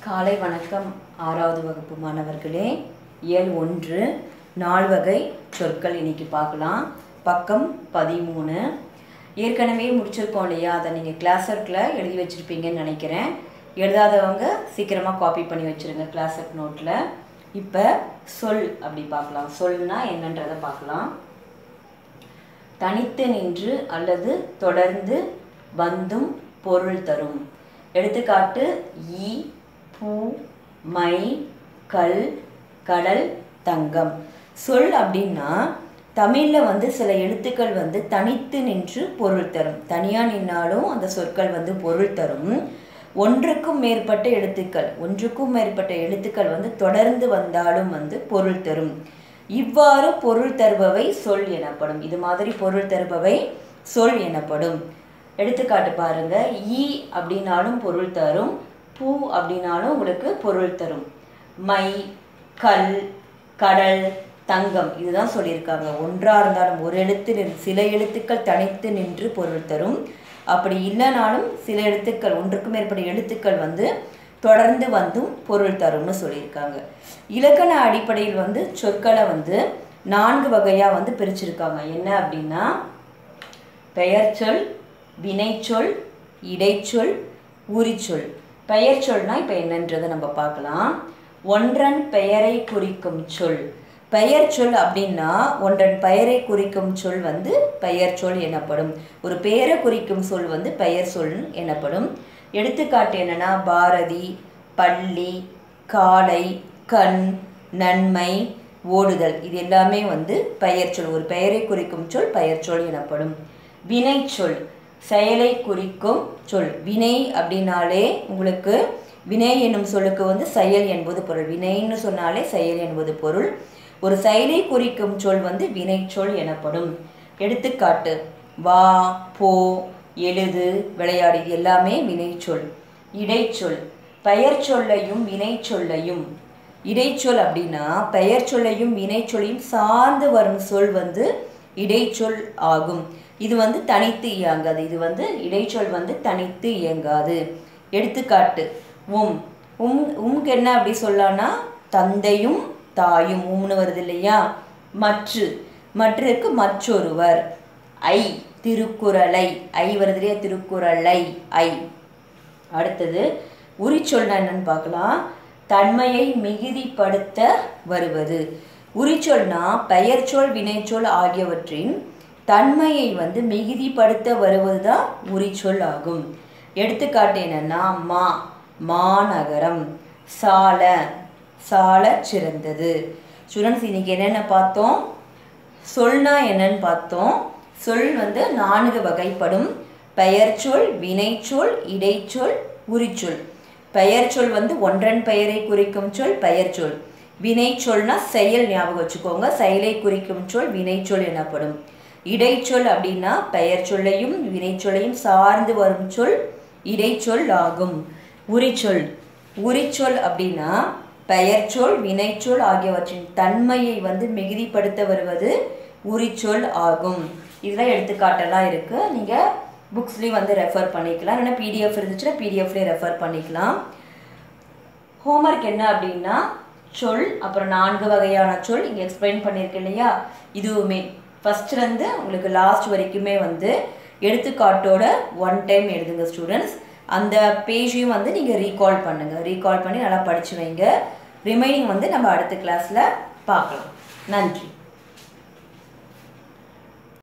காலை வணக்கம் ஆறாவது வகுப்பு மாணவர்களே இயல் ஒன்று நால்வகை சொற்கள் இன்னைக்கு பார்க்கலாம் பக்கம் பதிமூணு ஏற்கனவே முடிச்சிருக்கோம் இல்லையா அதை நீங்கள் கிளாஸ் ஒர்க்கில் எழுதி வச்சுருப்பீங்கன்னு நினைக்கிறேன் எழுதாதவங்க சீக்கிரமாக காப்பி பண்ணி வச்சுருங்க கிளாஸ் ஒர்க் நோட்டில் இப்போ சொல் அப்படி பார்க்கலாம் சொல்னா என்னன்றதை பார்க்கலாம் தனித்து நின்று அல்லது தொடர்ந்து வந்தும் பொருள் தரும் எடுத்துக்காட்டு ஈ பூ மை கல் கடல் தங்கம் சொல் அப்படின்னா தமிழில் வந்து சில எழுத்துக்கள் வந்து தனித்து நின்று பொருள் தரும் தனியாக நின்னாலும் அந்த சொற்கள் வந்து பொருள் தரும் ஒன்றுக்கும் மேற்பட்ட எழுத்துக்கள் ஒன்றுக்கும் மேற்பட்ட எழுத்துக்கள் வந்து தொடர்ந்து வந்தாலும் வந்து பொருள் தரும் இவ்வாறு பொருள் தருபவை சொல் எனப்படும் இது மாதிரி பொருள் தருபவை சொல் எனப்படும் எடுத்துக்காட்டு பாருங்க ஈ அப்படின்னாலும் பொருள் தரும் பூ அப்படின்னாலும் உங்களுக்கு பொருள் தரும் மை கல் கடல் தங்கம் இதுதான் சொல்லியிருக்காங்க ஒன்றா இருந்தாலும் ஒரு எழுத்து நின்- சில எழுத்துக்கள் தனித்து நின்று பொருள் தரும் அப்படி இல்லைனாலும் சில எழுத்துக்கள் ஒன்றுக்கும் மேற்பட்ட எழுத்துக்கள் வந்து தொடர்ந்து வந்தும் பொருள் தரும்னு சொல்லியிருக்காங்க இலக்கண அடிப்படையில் வந்து சொற்களை வந்து நான்கு வகையாக வந்து பிரிச்சிருக்காங்க என்ன அப்படின்னா பெயர்ச்சொல் வினைச்சொல் இடைச்சொல் உரிச்சொல் பெயர்ச்சொல்னா இப்போ என்னன்றதை நம்ம பார்க்கலாம் ஒன்றன் பெயரை குறிக்கும் சொல் பெயர்ச்சொல் அப்படின்னா ஒன்றன் பெயரை குறிக்கும் சொல் வந்து பெயர்ச்சொல் எனப்படும் ஒரு பெயரை குறிக்கும் சொல் வந்து பெயர் சொல் எனப்படும் எடுத்துக்காட்டு என்னன்னா பாரதி பள்ளி காளை கண் நன்மை ஓடுதல் இது எல்லாமே வந்து பெயர்ச்சொல் ஒரு பெயரை குறிக்கும் சொல் பெயர்ச்சொல் எனப்படும் வினைச்சொல் செயலை குறிக்கும் சொல் வினை அப்படின்னாலே உங்களுக்கு வினை என்னும் சொல்லுக்கு வந்து செயல் என்பது பொருள் வினைன்னு சொன்னாலே செயல் என்பது பொருள் ஒரு செயலை குறிக்கும் சொல் வந்து வினைச்சொல் எனப்படும் எடுத்துக்காட்டு வா போ எழுது விளையாடு இது எல்லாமே வினைச்சொல் இடைச்சொல் பெயர் சொல்லையும் வினைச்சொல்லையும் இடைச்சொல் அப்படின்னா பெயர் சொல்லையும் வினைச்சொல்லையும் சார்ந்து வரும் சொல் வந்து இடைச்சொல் ஆகும் இது வந்து தனித்து இயங்காது இது வந்து இடைச்சொல் வந்து தனித்து இயங்காது எடுத்துக்காட்டு உம் உம் உம்க்கு என்ன அப்படி சொல்லலாம்னா தந்தையும் தாயும் உம்னு வருது இல்லையா மற்று மற்றுக்கு மற்றொருவர் ஐ திருக்குறளை ஐ வருது இல்லையா திருக்குறளை ஐ அடுத்தது உரிச்சொல்னா என்னன்னு பார்க்கலாம் தன்மையை மிகுதிப்படுத்த வருவது உரிச்சொல்னா பெயர்ச்சொல் வினைச்சொல் ஆகியவற்றின் தன்மையை வந்து மிகுதிப்படுத்த வருவது தான் உரிச்சொல் ஆகும் எடுத்துக்காட்டு என்னன்னா மா மாநகரம் சால சால சிறந்தது ஸ்டூடெண்ட்ஸ் இன்னைக்கு என்னென்ன பார்த்தோம் சொல்னா என்னன்னு பார்த்தோம் சொல் வந்து நான்கு வகைப்படும் பெயர்ச்சொல் வினைச்சொல் இடைச்சொல் உரிச்சொல் பெயர்ச்சொல் வந்து ஒன்றன் பெயரை குறிக்கும் சொல் பெயர்ச்சொல் வினைச்சொல்னா செயல் ஞாபகம் வச்சுக்கோங்க செயலை குறிக்கும் சொல் வினைச்சொல் எனப்படும் இடைச்சொல் அப்படின்னா பெயர்ச்சொல்லையும் வினைச்சொல்லையும் சார்ந்து வரும் சொல் இடைச்சொல் ஆகும் உரிச்சொல் உரிச்சொல் அப்படின்னா பெயர்ச்சொல் வினைச்சொல் ஆகியவற்றின் தன்மையை வந்து மிகுதிப்படுத்த வருவது உரிச்சொல் ஆகும் இதெல்லாம் எடுத்துக்காட்டெல்லாம் இருக்கு நீங்க புக்ஸ்லேயும் வந்து ரெஃபர் பண்ணிக்கலாம் இல்லைன்னா பிடிஎஃப் இருந்துச்சுன்னா பிடிஎஃப்லேயே ரெஃபர் பண்ணிக்கலாம் ஹோம்ஒர்க் என்ன அப்படின்னா சொல் அப்புறம் நான்கு வகையான சொல் இங்கே எக்ஸ்பிளைன் பண்ணியிருக்கேன் இல்லையா இதுவுமே ஃபஸ்ட்லேருந்து உங்களுக்கு லாஸ்ட் வரைக்குமே வந்து எடுத்துக்காட்டோட ஒன் டைம் எழுதுங்க ஸ்டூடெண்ட்ஸ் அந்த பேஜையும் வந்து நீங்கள் ரீகால் பண்ணுங்கள் ரீகால் பண்ணி நல்லா படிச்சு வைங்க ரிமைனிங் வந்து நம்ம அடுத்த கிளாஸில் பார்க்கலாம் நன்றி